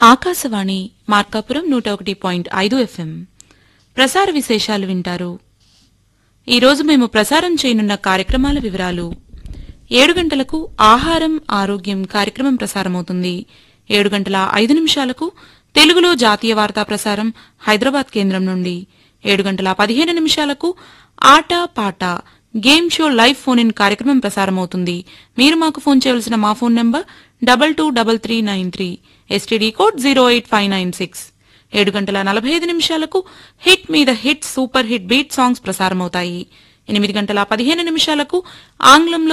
ఆకాశవాణి మార్కాపురం నూట ఒకటి పాయింట్ ఐదు ఎఫ్ఎం ప్రసార విశేషాలు వింటారు ఈరోజు మేము ప్రసారం చేయనున్న కార్యక్రమాల వివరాలు ఏడు గంటలకు ఆహారం ఆరోగ్యం కార్యక్రమం ప్రసారమవుతుంది ఏడు గంటల ఐదు నిమిషాలకు తెలుగులో జాతీయ వార్తా ప్రసారం హైదరాబాద్ కేంద్రం నుండి ఏడు గంటల పదిహేను నిమిషాలకు ఆట పాట game show live phone in కార్యక్రమం ప్రసారమవుతుంది మీరు మాకు ఫోన్ చేయవలసిన మా phone number double two double three nine three STD code zero eight five nine six ఏడు గంటల నలభై ఐదు నిమిషాలకు హిట్ మీద hit super hit beat songs ప్రసారమవుతాయి ఎనిమిది గంటల పదిహేను నిమిషాలకు ఆంగ్లంలో